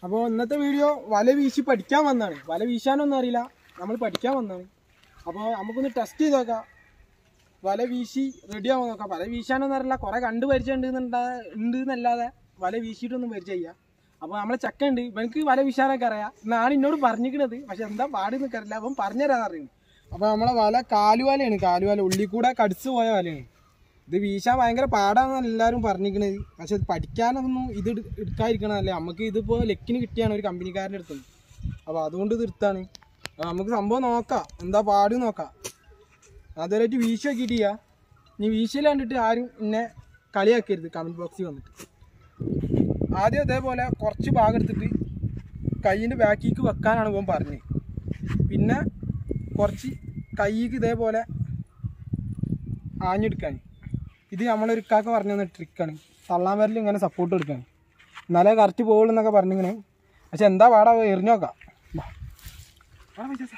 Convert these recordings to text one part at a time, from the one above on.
അപ്പോൾ ഇന്നത്തെ വീഡിയോ വല വീശി പഠിക്കാൻ വന്നതാണ് വല വീശാനൊന്നും അറിയില്ല നമ്മൾ പഠിക്കാൻ വന്നതാണ് അപ്പോൾ നമുക്കൊന്ന് ടെസ്റ്റ് ചെയ്ത് നോക്കാം വല വീശി റെഡി ആവാൻ നോക്കാം വല വീശാനൊന്നും അറിയില്ല കുറേ കണ്ട് പരിചയം ഉണ്ട് ഉണ്ട് എന്നല്ലാതെ വല വീശിയിട്ടൊന്നും പരിചയമില്ല അപ്പോൾ നമ്മളെ ചക്ക ഉണ്ട് ഇവനക്ക് വല വീശാനൊക്കെ അറിയാം എന്നാണ് എന്നോട് പറഞ്ഞിരിക്കണത് പക്ഷെ എന്താ പാടി നിൽക്കാറില്ല അപ്പം പറഞ്ഞുതരാന്ന് അറിയുന്നു അപ്പോൾ നമ്മളെ വല കാലുവലയാണ് കാലുവല ഉള്ളിൽ കൂടെ കടിച്ചു പോയ വലയാണ് ഇത് വീശാൻ ഭയങ്കര പാടാണെന്ന് എല്ലാവരും പറഞ്ഞിരിക്കണത് പക്ഷെ ഇത് പഠിക്കാനൊന്നും ഇത് എടു- എടുക്കാതിരിക്കണമല്ലേ നമുക്ക് ഇതിപ്പോൾ ലെക്കിന് കിട്ടിയാണ് ഒരു കമ്പനിക്കാരൻ്റെ അടുത്ത് അപ്പോൾ അതുകൊണ്ട് ഇത് എടുത്താണ് അപ്പോൾ നമുക്ക് സംഭവം നോക്കാം എന്താ പാട് നോക്കാം അതുവരെയായിട്ട് വീശി നോക്കിയിട്ടില്ല ഇനി വീശിയിൽ കണ്ടിട്ട് ആരും എന്നെ കളിയാക്കരുത് കമൻറ്റ് ബോക്സിൽ വന്നിട്ട് ആദ്യം അതേപോലെ കുറച്ച് ഭാഗം എടുത്തിട്ട് കയ്യിൻ്റെ ബാക്കിക്ക് വെക്കാനാണ് ഇവൻ പറഞ്ഞത് പിന്നെ കുറച്ച് കൈക്ക് ഇതേപോലെ ആഞ്ഞെടുക്കാൻ ഇത് നമ്മളൊരു ഇക്കാക്ക പറഞ്ഞു തന്ന ട്രിക്കാണ് തള്ളാൻ വരൽ ഇങ്ങനെ സപ്പോർട്ട് എടുക്കാൻ എന്നാലേ കറക്റ്റ് പോകുള്ളൂ എന്നൊക്കെ പറഞ്ഞിങ്ങനെ പക്ഷെ എന്താ പാടാ എറിഞ്ഞു നോക്കാം വാ. വാ പൈസ.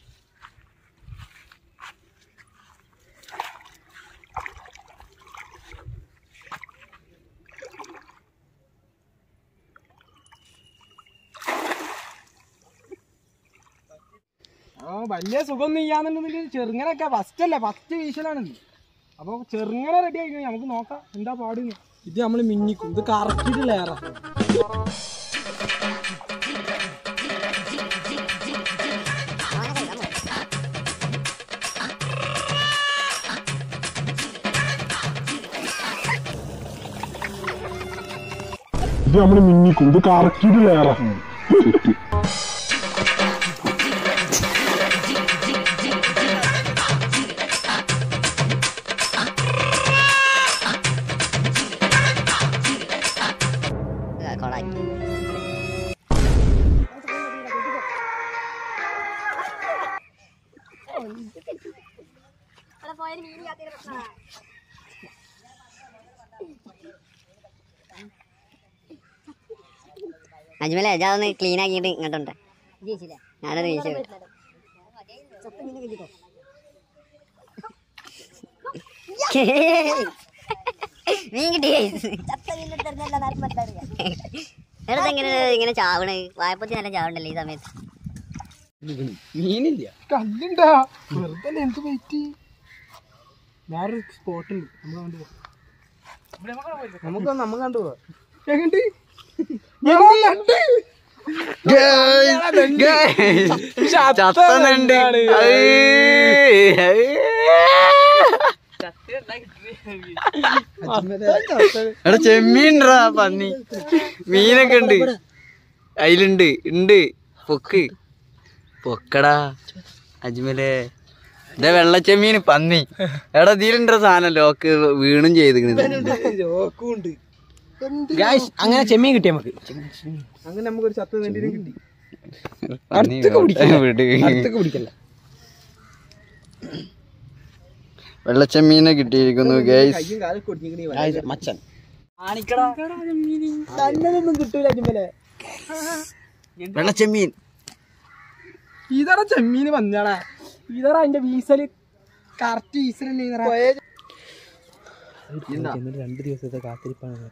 ആ വലിയ സുഖമൊന്നും ചെയ്യാന്നുണ്ടെങ്കിൽ ചെറുങ്ങനൊക്കെ ഫസ്റ്റ് അല്ലേ ഫസ്റ്റ് വീശലാണിത് അപ്പോൾ ചെറുങ്ങനെ റെഡി ആയി കഴിഞ്ഞാൽ നമുക്ക് നോക്കാം എന്താ പാടുന്നു ഇത് നമ്മൾ മിന്നിക്കും ഇത് കറക്റ്റിട്ട് ലെയറാ ഇത് നമ്മള് മിന്നിക്കും ഇത് കറക്റ്റ് ലെയറാ കൊളാക്കി അജ്മലെ അതൊന്ന് ക്ലീൻ ആക്കിയിട്ട് ഇങ്ങോട്ടുണ്ട് ഞാനത് വീശി മീൻ കിട്ടി എടാ ഇങ്ങനെ ഇങ്ങനെ ചാവണ് വായ്പത്തി നല്ല ചാവണ്ടല്ലേ ഈ സമയത്ത് മീനില്ല കല്ലുണ്ടാ വെറുതെ അല്ലേ എന്ത് വെയിറ്റ് വേറൊരു സ്പോട്ട് ഉണ്ട് നമുക്ക് കണ്ടു നമുക്ക് നമുക്ക് കണ്ടു പോവാം എങ്ങണ്ട് ചത്തനുണ്ട് എടാ ചെമ്മീൻടാ പന്നി മീനൊക്കെ ഉണ്ട് അതിലുണ്ട് ഉണ്ട് പൊക്ക് പൊക്കടാ അജ്മലെ ഇതാ വെള്ളച്ചെമ്മീൻ പന്നി എടാ ഇതിലുണ്ട സാധനം ലോക്ക് വീണും ചെയ്തിക്കണത് ഗായ്സ് അങ്ങനെ ചെമ്മീൻ കിട്ടി നമുക്ക് അങ്ങനെ നമുക്ക് ഒരു ചത്ത നെണ്ടിനും കിട്ടി പന്നി വിട്. അടുത്തൊക്കെ പിടിക്കല്ല വെള്ളച്ചെമ്മീനെ കിട്ടിയിരിക്കുന്നു ഗൈസ് കയ്യും കാലും കൊടുത്തിരിക്കണ മച്ചൻ നല്ലതൊന്നും കിട്ടൂല അജിമലെ വെള്ളച്ചെമ്മീൻ ഇതറ ചെമ്മീന് വന്നാടാ ഇതറ അതിന്റെ വീസല് കറക്റ്റ് വീസലല്ലേ രണ്ട് ദിവസത്തെ കാത്തിരിപ്പാണ്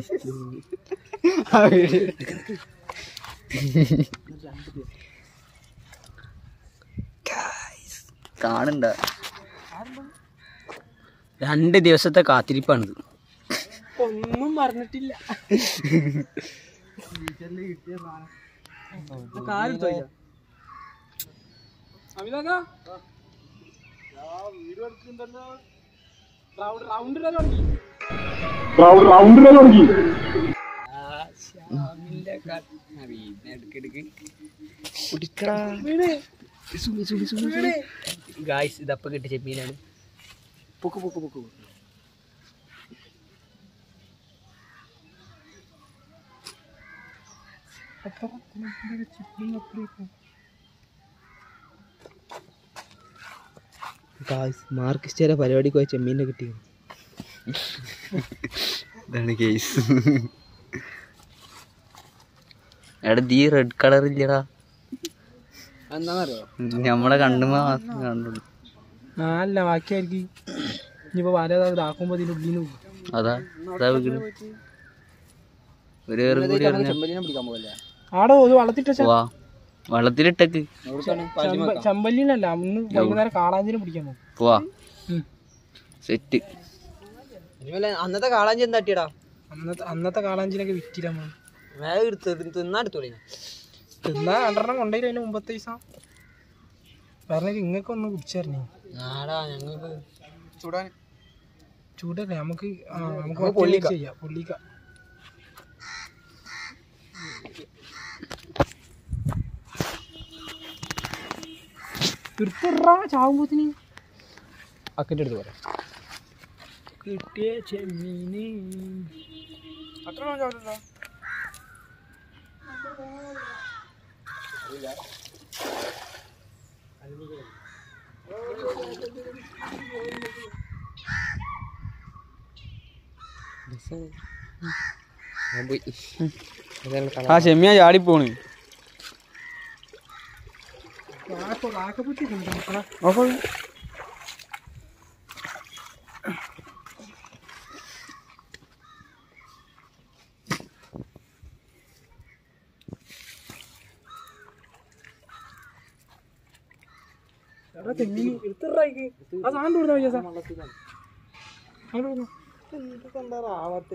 കാണണ്ട രണ്ട് ദിവസത്തെ കാത്തിരിപ്പാണിത് ഒന്നും പറഞ്ഞിട്ടില്ല കാലെടുത്തോ അമിതാക്ക വീഡിയോ എടുക്കുന്നുണ്ടല്ലോ റൗണ്ട് റൗണ്ട് ഇടാൻ തുടങ്ങി റൗണ്ട് തുടങ്ങി ഗായ്സ് ഇതപ്പ കിട്ടിയ ചെമ്മീനാണ് പൊക്ക് പൊക്ക് പൊക്ക് ഗായ്സ് മാർക്കിസ്റ്റേരെ പരിപാടിക്ക് പോയ ചെമ്മീനെ കിട്ടി ഇതാണ് കേസ് എടാ ദീ റെഡ് കളർ ഇല്ലടാ എന്താണെന്നറിയോ നമ്മളെ കണ്ണുമ്പോ മാത്രം കണ്ടുള്ളൂ ആ അല്ല ബാക്കിയായിരിക്കും ഇനിയിപ്പോ വല ഇതാക്കുമ്പോ ഇതിന്റെ ഉള്ളിൽ നിന്ന് അതാ അതാ വീണ് ഒരു ഏറും കൂടി എറിഞ്ഞാ- ചെമ്മീനെ പിടിക്കാൻ പോകല്ലേ ആടോ ഇത് വളർത്തിട്ട വാ വെള്ളത്തിലിട്ടക്ക് ചമ്പല്ലിനല്ല അന്ന് വൈകുന്നേരം കാളാഞ്ചിനെ പിടിക്കാൻ പോകും പോവാ ഉം. സെറ്റ് അന്നത്തെ കാളാഞ്ചി എന്താ തട്ടിയടാ അന്നത്തെ അന്നത്തെ കാളാഞ്ചിനൊക്കെ വിറ്റില്ല നമ്മൾ വേഗം എടുത്ത് തിന്നാടുത്തോളി തിന്നാ രണ്ടെണ്ണം കൊണ്ടുപോയി അതിന് മുമ്പത്തെ ദിവസം പറഞ്ഞ ഇങ്ങക്ക് ഒന്ന് കുടിച്ചറിഞ്ഞേ ആടാ ഞങ്ങൾക്ക് ചൂടാൻ ചൂടല്ലേ നമുക്ക് ആ, നമുക്ക് നമുക്ക് മറ്റേ പൊള്ളിക്കാം. ചെയ്യാം പൊള്ളിക്ക തീർത്തറാ ചാവുമ്പോത്തിന് അക്കിൻ്റെ അടുത്ത് പറയാം കിട്ടിയ ചെമ്മീന് അത്ര ചാവില്ല ഞാൻ പോയി ആ ചെമ്മിയാ ചാടിപ്പോണ് കാക്കപ്പുറ്റി എടാ തെങ്ങിന് എടുത്തിറായിക്ക് ആ സാധനം കൊടുത്താ മതിയാ സാർ അങ്ങോട്ട് കൊടുക്കാം എന്തൊക്കെ എന്താ ആവാത്ത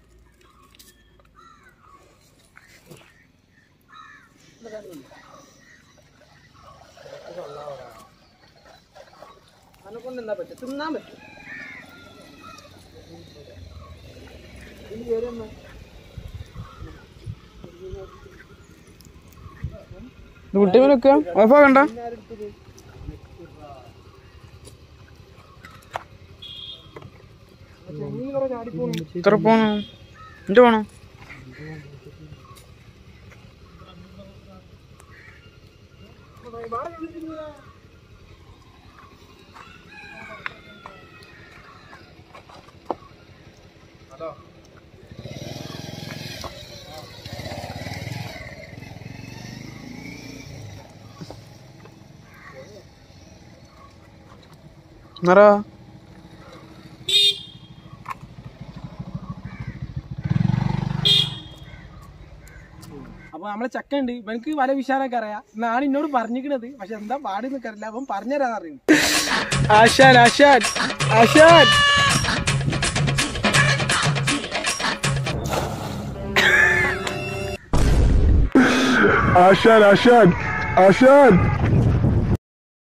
അതിനെ കൊണ്ട് എന്താ പറ്റും തിന്നാൻ പറ്റും കുട്ടിമനൊക്കെ ഓഫാക്കണ്ട ചെമ്മീൻ കുറെ ചാടിപ്പോണു എത്ര പോണോ എന്റെ പോണോ എന്നറാ അപ്പൊ നമ്മളെ ചക്ക ഉണ്ട് ഇവനക്ക് പല വിശാലൊക്കെ അറിയാം എന്നാണ് എന്നോട് പറഞ്ഞിരിക്കണത് പക്ഷെ എന്താ പാടി നിൽക്കാറില്ല അവൻ പറഞ്ഞുതരാന്ന് അറിയുന്നു ആശാൻ ആശാൻ ആശാൻ ആശാൻ ആശാൻ ആശാൻ